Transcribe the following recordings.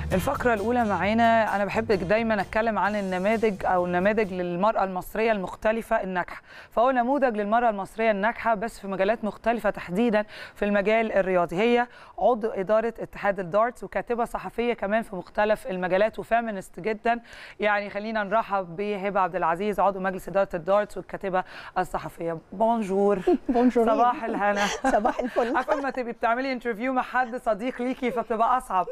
الفقرة الأولى معانا أنا بحب دايما أتكلم عن النماذج أو النماذج للمرأة المصرية المختلفة الناجحة فهو نموذج للمرأة المصرية الناجحة بس في مجالات مختلفة تحديدا في المجال الرياضي هي عضو إدارة اتحاد الدارتس وكاتبة صحفية كمان في مختلف المجالات وفيمينست جدا يعني خلينا نرحب بهبة عبد العزيز عضو مجلس إدارة الدارتس والكاتبة الصحفية بونجور بونجور صباح الهنا صباح الفل عارفة لما تبقي بتعملي انترفيو مع حد صديق ليكي فبتبقى أصعب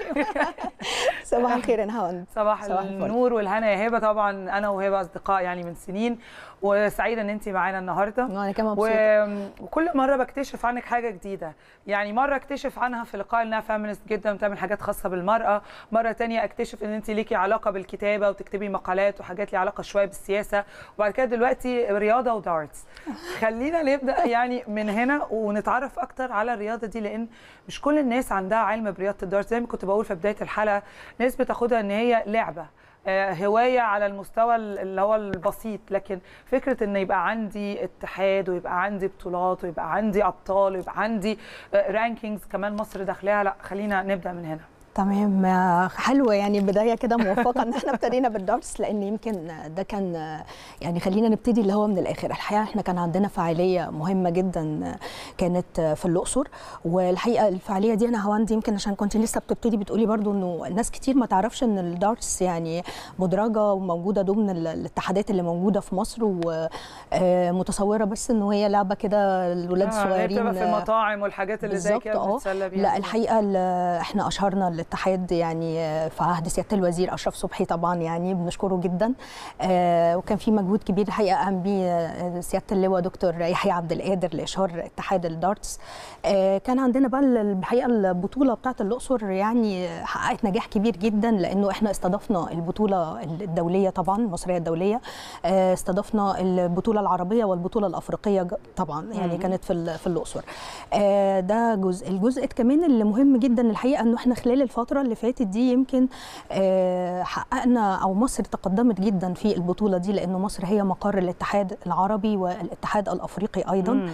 صباح الخير يا نهاوند صباح, صباح الفل. النور والهنا يا هبه طبعا انا وهبه اصدقاء يعني من سنين وسعيده ان انت معانا النهارده وانا كمان و... مبسوطه وكل مره بكتشف عنك حاجه جديده يعني مره اكتشف عنها في لقاء انها فيمينست جدا وبتعمل حاجات خاصه بالمراه مره تانية اكتشف ان انت ليكي علاقه بالكتابه وتكتبي مقالات وحاجات ليها علاقه شويه بالسياسه وبعد كده دلوقتي رياضه ودارتس خلينا نبدا يعني من هنا ونتعرف اكتر على الرياضه دي لان مش كل الناس عندها علم برياضه الدارتس زي ما كنت بقول في بدايه الحلقه ناس بتاخدها ان هي لعبه آه، هوايه على المستوى اللي هو البسيط لكن فكره ان يبقى عندي اتحاد ويبقى عندي بطولات ويبقى عندي ابطال ويبقى عندي رانكينجز كمان مصر داخلها لا خلينا نبدا من هنا تمام آه، حلوه يعني بدايه كده موفقه ان احنا ابتدينا بالدارتس لان يمكن ده كان آه، يعني خلينا نبتدي اللي هو من الاخر الحقيقه احنا كان عندنا فعاليه مهمه جدا آه، كانت آه، في الاقصر والحقيقه الفعاليه دي انا هواندي يمكن عشان كنت لسه بتبتدي بتقولي برضو انه الناس كتير ما تعرفش ان الدارتس يعني مدرجه وموجوده ضمن ال- الاتحادات اللي موجوده في مصر ومتصوره بس انه هي لعبه كده الولاد آه، هي الصغيرين بتبقى في آه، المطاعم والحاجات اللي زي بالظبط كده اه بنتسلى بيها لا الحقيقه ال- احنا اشهرنا الاتحاد يعني في عهد سياده الوزير اشرف صبحي طبعا يعني بنشكره جدا آه، وكان في مجهود كبير الحقيقه قام بيه آه، سياده اللواء دكتور يحيى عبد القادر لاشهار اتحاد الدارتس آه، كان عندنا بقى ال- الحقيقه البطوله بتاعه الاقصر يعني حققت نجاح كبير جدا لانه احنا استضفنا البطوله الدوليه طبعا المصريه الدوليه آه، استضفنا البطوله العربيه والبطوله الافريقيه ج- طبعا يعني مم. كانت في ال- في الاقصر آه، ده جزء الجزء كمان اللي مهم جدا الحقيقه انه احنا خلال الفتره اللي فاتت دي يمكن آه، حققنا او مصر تقدمت جدا في البطوله دي لانه مصر هي مقر الاتحاد العربي والاتحاد الافريقي ايضا مم.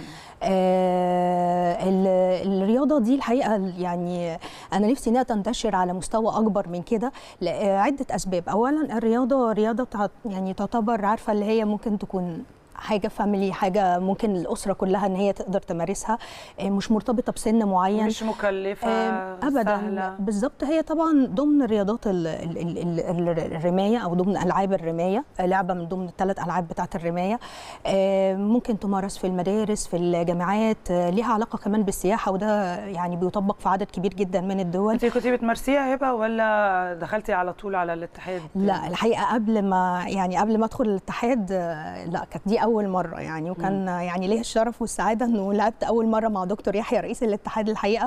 آه، ال- الرياضه دي الحقيقه يعني انا نفسي انها تنتشر على مستوى اكبر من كده لعده اسباب اولا الرياضه رياضه تع- يعني تعتبر عارفه اللي هي ممكن تكون حاجه فاميلي حاجه ممكن الاسره كلها ان هي تقدر تمارسها آه، مش مرتبطه بسن معين مش مكلفه آم، ابدا سهلة. بالظبط هي طبعا ضمن رياضات ال- ال- ال- ال- الرمايه او ضمن العاب الرمايه آه، لعبه من ضمن الثلاث العاب بتاعه الرمايه آه، ممكن تمارس في المدارس في الجامعات آه، ليها علاقه كمان بالسياحه وده يعني بيطبق في عدد كبير جدا من الدول انت كنتي بتمارسيها هبه ولا دخلتي على طول على الاتحاد لا الحقيقه قبل ما يعني قبل ما ادخل الاتحاد آه، لا كانت دي اول مره يعني وكان يعني ليا الشرف والسعاده انه لعبت اول مره مع دكتور يحيى رئيس الاتحاد الحقيقه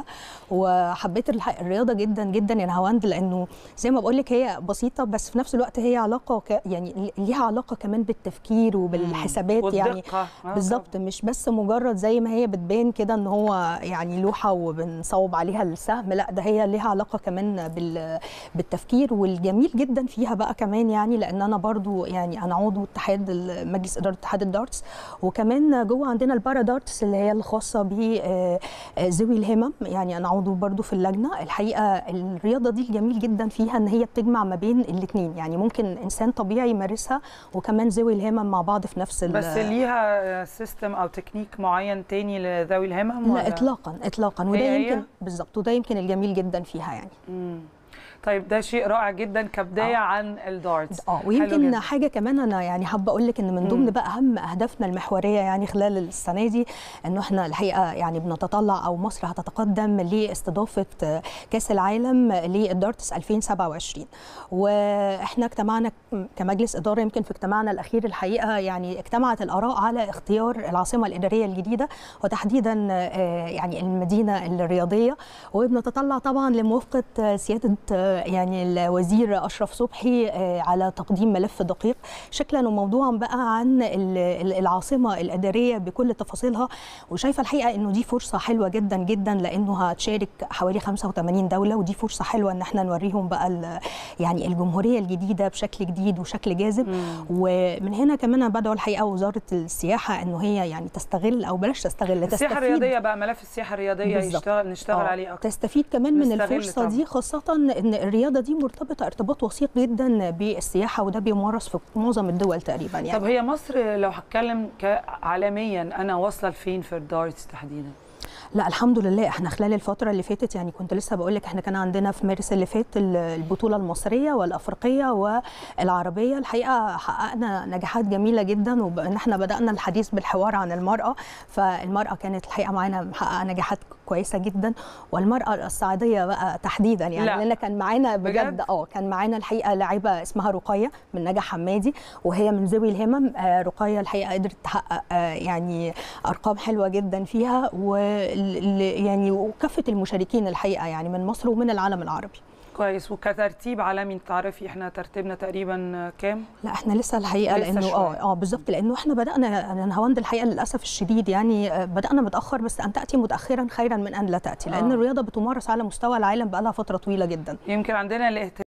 وحبيت الح- الرياضه جدا جدا يا نهاوند لانه زي ما بقول لك هي بسيطه بس في نفس الوقت هي علاقه ك يعني ليها علاقه كمان بالتفكير وبالحسابات يعني والدقة. آه، بالظبط مش بس مجرد زي ما هي بتبان كده ان هو يعني لوحه وبنصوب عليها السهم لا ده هي ليها علاقه كمان بال بالتفكير والجميل جدا فيها بقى كمان يعني لان انا برضو يعني انا عضو اتحاد ال- مجلس اداره اتحاد الدارتس وكمان جوه عندنا البارا دارتس اللي هي الخاصه ب آه، آه، ذوي الهمم يعني انا عضو برضو في اللجنه الحقيقه الرياضه دي الجميل جدا فيها ان هي بتجمع ما بين الاثنين يعني ممكن انسان طبيعي يمارسها وكمان ذوي الهمم مع بعض في نفس ال- بس ليها سيستم او تكنيك معين تاني لذوي الهمم لا ولا؟ اطلاقا اطلاقا وده هي هي؟ يمكن بالظبط وده يمكن الجميل جدا فيها يعني مم. طيب ده شيء رائع جدا كبدايه آه. عن الدارتس اه حلو ويمكن جداً. حاجه كمان انا يعني حابه اقول لك ان من مم. ضمن بقى اهم اهدافنا المحوريه يعني خلال السنه دي انه احنا الحقيقه يعني بنتطلع او مصر هتتقدم لاستضافه آه، كاس العالم للدارتس 2027 واحنا اجتمعنا كمجلس اداره يمكن في اجتماعنا الاخير الحقيقه يعني اجتمعت الاراء على اختيار العاصمه الاداريه الجديده وتحديدا آه، يعني المدينه الرياضيه وبنتطلع طبعا لموافقه آه، سياده آه، يعني الوزير اشرف صبحي آه، على تقديم ملف دقيق شكلا وموضوعا بقى عن ال- ال- العاصمه الاداريه بكل تفاصيلها وشايفه الحقيقه انه دي فرصه حلوه جدا جدا لانه هتشارك حوالي 85 دوله ودي فرصه حلوه ان احنا نوريهم بقى ال- يعني الجمهوريه الجديده بشكل جديد وشكل جاذب مم. ومن هنا كمان انا بدعو الحقيقه وزاره السياحه انه هي يعني تستغل او بلاش تستغل السياحه تستفيد الرياضيه بقى ملف السياحه الرياضيه بالظبط. يشتغل نشتغل آه، عليه اكتر تستفيد كمان من نستغل الفرصه طبعاً. دي خاصه ان الرياضه دي مرتبطه ارتباط وثيق جدا بالسياحه وده بيمارس في معظم الدول تقريبا يعني طب هي مصر لو هتكلم عالميا انا واصله لفين في الدارتس تحديدا لا الحمد لله احنا خلال الفتره اللي فاتت يعني كنت لسه بقول لك احنا كان عندنا في مارس اللي فات البطوله المصريه والافريقيه والعربيه الحقيقه حققنا نجاحات جميله جدا وان احنا بدانا الحديث بالحوار عن المراه فالمراه كانت الحقيقه معانا محققه نجاحات كويسه جدا والمراه الصعيديه بقى تحديدا يعني لا. لان كان معانا بجد؟ بجد اه كان معانا الحقيقه لاعبه اسمها رقيه من نجا حمادي وهي من ذوي الهمم آه، رقيه الحقيقه قدرت تحقق آه، يعني ارقام حلوه جدا فيها و يعني وكافه المشاركين الحقيقه يعني من مصر ومن العالم العربي كويس وكترتيب عالمي تعرفي احنا ترتيبنا تقريبا كام لا احنا لسه الحقيقه لسه لانه شوية. اه اه بالظبط لانه احنا بدانا نهاوند الحقيقه للاسف الشديد يعني آه، بدانا متاخر بس ان تاتي متاخرا خيرا من ان لا تاتي لان آه. الرياضه بتمارس على مستوى العالم بقى لها فتره طويله جدا يمكن عندنا الاهتمام